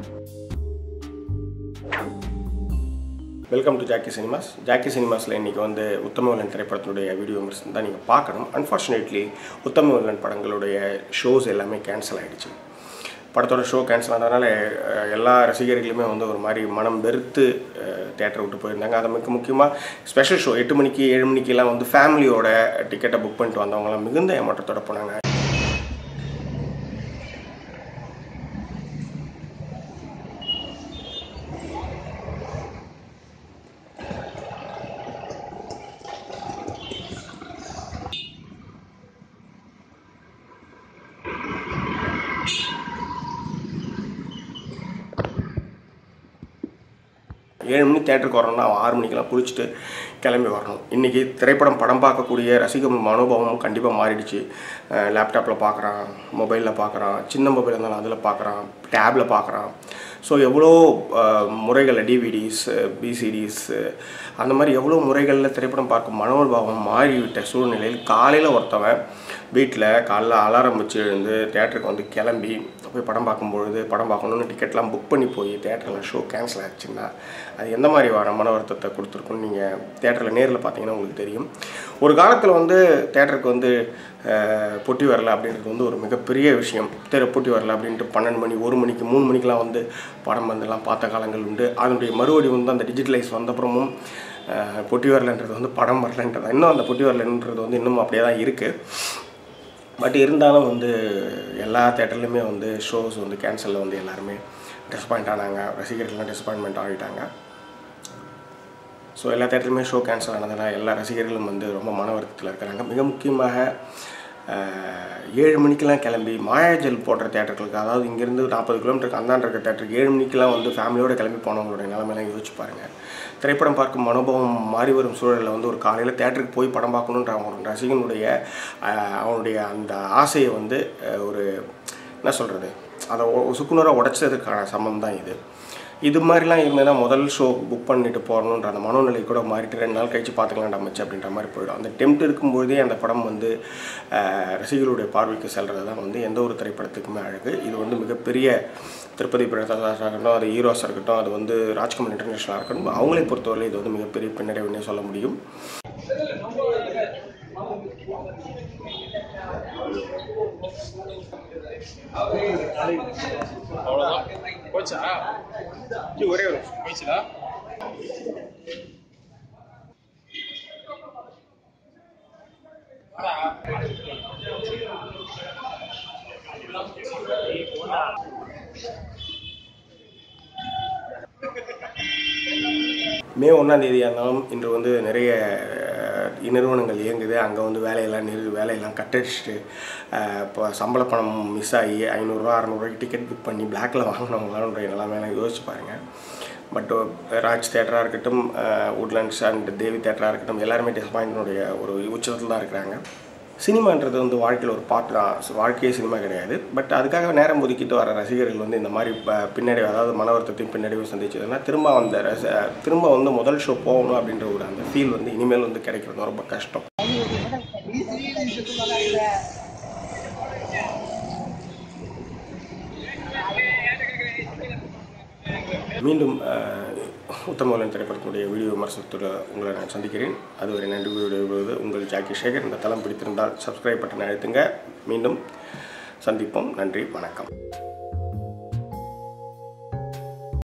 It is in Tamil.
welcome to Jackie cinemas Jackie சினிமாஸில் இன்றைக்கி வந்து உத்தமவில்லன் திரைப்படத்தினுடைய வீடியோ விமர்சனம் தான் நீங்கள் பார்க்கணும் அன்ஃபார்ச்சுனேட்லி உத்தமவில்லன் படங்களுடைய ஷோஸ் எல்லாமே கேன்சல் ஆகிடுச்சு படத்தோட ஷோ கேன்சல் ஆனதுனால அஹ், எல்லா ரசிகர்களுமே வந்து ஒரு மாதிரி மனம் வெறுத்து தேட்டரை விட்டு போயிருந்தாங்க அது மிக முக்கியமாக ஸ்பெஷல் ஷோ எட்டு மணிக்கு ஏழு மணிக்கெல்லாம் வந்து ஃபேமிலியோட டிக்கெட்டை புக் பண்ணிட்டு வந்தவங்கலாம் மிகுந்த ஏமாற்றத்தோட போனாங்க ஏழு மணி தேட்டருக்கு வரணும்னா அவன் ஆறு மணிக்கெல்லாம் குளிச்சுட்டு கிளம்பி வரணும் இன்றைக்கி திரைப்படம் படம் பார்க்கக்கூடிய ரசிக மனோபாவமும் கண்டிப்பாக மாறிடுச்சு லேப்டாப்பில் பார்க்குறான் மொபைலில் பார்க்குறான் சின்ன மொபைல் இருந்தாலும் அதில் பார்க்குறான் டேப்பில் பார்க்குறான் ஸோ எவ்வளோ அஹ், முறைகளில் டிவிடிஸ் பிசிடிஸ் அந்த மாதிரி எவ்வளோ முறைகளில் திரைப்படம் பார்க்கும் மனோபாவம் மாறிவிட்ட சூழ்நிலையில் காலையில் ஒருத்தவன் வீட்டில் காலைல அலாரம் வச்சு எழுந்து தேட்டருக்கு வந்து கிளம்பி போய் படம் பார்க்கும்பொழுது படம் பார்க்கணுன்னு டிக்கெட்லாம் புக் பண்ணி போய் தேட்டரில் ஷோ கேன்சல் ஆச்சுன்னா அது எந்த மாதிரி வர மன வருத்தத்தை கொடுத்துருக்குன்னு நீங்கள் தேட்டரில் நேரில் பார்த்தீங்கன்னா உங்களுக்கு தெரியும் ஒரு காலத்தில் வந்து தேட்டருக்கு வந்து அஹ், பொட்டி வரல அப்படின்றது வந்து ஒரு மிகப்பெரிய விஷயம் தேர பொட்டி வரல அப்படின்ட்டு பன்னெண்டு மணி ஒரு மணிக்கு மூணு மணிக்கெலாம் வந்து படம் வந்துலாம் பார்த்த காலங்கள் உண்டு அதனுடைய மறுபடி வந்து அந்த டிஜிட்டலைஸ் வந்தப்புறமும் அஹ், பொட்டி வரலன்றது வந்து படம் வரலன்றது இன்னும் அந்த பொட்டி வரலன்றது வந்து இன்னும் அப்படியே தான் இருக்குது பட் இருந்தாலும் வந்து எல்லா தேட்டர்லையுமே வந்து ஷோஸ் வந்து கேன்சலில் வந்து எல்லாருமே டிசப்பாயிண்ட் ஆனாங்க ரசிகர்கள்லாம் டிசப்பாயின்மெண்ட் ஆகிட்டாங்க ஸோ எல்லா தேட்டருமே ஷோ கேன்சல் ஆனதுனால எல்லா ரசிகர்களும் வந்து ரொம்ப மன வருத்தத்தில் இருக்கிறாங்க மிக முக்கியமாக அஹ், ஏழு மணிக்கெல்லாம் கிளம்பி மாயாஜல் போடுற தேட்டர்களுக்கு அதாவது இங்கேருந்து நாற்பது கிலோமீட்டருக்கு அந்தாண்ட இருக்க தேட்டருக்கு ஏழு மணிக்கெல்லாம் வந்து ஃபேமிலியோடு கிளம்பி போனவங்களுடைய நிலைமையெல்லாம் யோசிச்சு பாருங்கள் திரைப்படம் பார்க்கும் மனோபாவம் மாறி வரும் சூழலில் வந்து ஒரு காலையில் தேட்டருக்கு போய் படம் பார்க்கணுன்ற அவன் ரசிகனுடைய அஹ், அவனுடைய அந்த ஆசையை வந்து அஹ், ஒரு என்ன சொல்கிறது அதை ஒ- சுக்குநூறாக உடைச்சதுக்கான சமம் தான் இது இது மாதிரிலாம் இருந்ததுன்னா முதல் ஷோ புக் பண்ணிட்டு போகணுன்ற அந்த மனோநிலை கூட மாறிட்டு ரெண்டு நாள் கழிச்சு பார்த்துக்கலாம்டா மச்சு அப்படின்ற மாதிரி போயிடும் அந்த டெம்ட் இருக்கும்போதே அந்த படம் வந்து அஹ், ரசிகர்களுடைய பார்வைக்கு செல்றது தான் வந்து எந்த ஒரு திரைப்படத்துக்குமே அழகு இது வந்து மிகப்பெரிய திருப்பதி பிரதாசாக இருக்கட்டும் அது ஹீரோஸாக இருக்கட்டும் அது வந்து ராஜ்கமல் இன்டர்நேஷனலாக இருக்கட்டும் அவங்களை பொறுத்தவரை இது வந்து மிகப்பெரிய பின்னடைவுன்னே சொல்ல முடியும் அவ்வளோதான் போச்சா ஒரே ஒரு போயிடுச்சுடா மே ஒன்றாம் தேதியாக இருந்தாலும் இன்று வந்து நிறைய அஹ், நிறுவனங்கள் இயங்குது அங்கே வந்து வேலையெல்லாம் நிறு வேலையெல்லாம் கட்டடிச்சிட்டு அஹ், இப்போ சம்பள பணம் மிஸ் ஆகி ஐநூறுரூவா அறநூறுவாய்க்கு டிக்கெட் புக் பண்ணி பிளாக்ல வாங்கினவங்களான்ற நிலைமையெல்லாம் யோசிச்சு பாருங்கள் பட் ராஜ் தேட்டராக இருக்கட்டும் உட்லண்ட்ஸ் அண்ட் தேவி தேட்டராக இருக்கட்டும் எல்லாருமே டிசப்பாயின்னுடைய ஒரு உச்சத்தில் தான் இருக்கிறாங்க சினிமான்றது வந்து வாழ்க்கையில் ஒரு பாட்டு தான் So, வாழ்க்கையே சினிமா கிடையாது பட் அதுக்காக நேரம் ஒதுக்கிட்டு வர ரசிகர்கள் வந்து இந்த மாதிரி ப- பின்னடைவு அதாவது மன வருத்தத்தையும் பின்னடைவு சந்திச்சதுன்னா திரும்ப அந்த ரச திரும்ப வந்து முதல் ஷோ போகணும் அப்படின்ற ஒரு அந்த ஃபீல் வந்து இனிமேல் வந்து கிடைக்கிறது ரொம்ப கஷ்டம் மீண்டும் அஹ், உத்தமவலன் திரைப்படத்தினுடைய வீடியோ விமர்சனத்தோட உங்களை நான் சந்திக்கிறேன் அதுவரை நன்றி விடுவது உங்கள் ஜாக்கி சேகர் இந்த தளம் பிடித்திருந்தால் சப்ஸ்கிரைப் பட்டன் அழுத்துங்க மீண்டும் சந்திப்போம் நன்றி வணக்கம்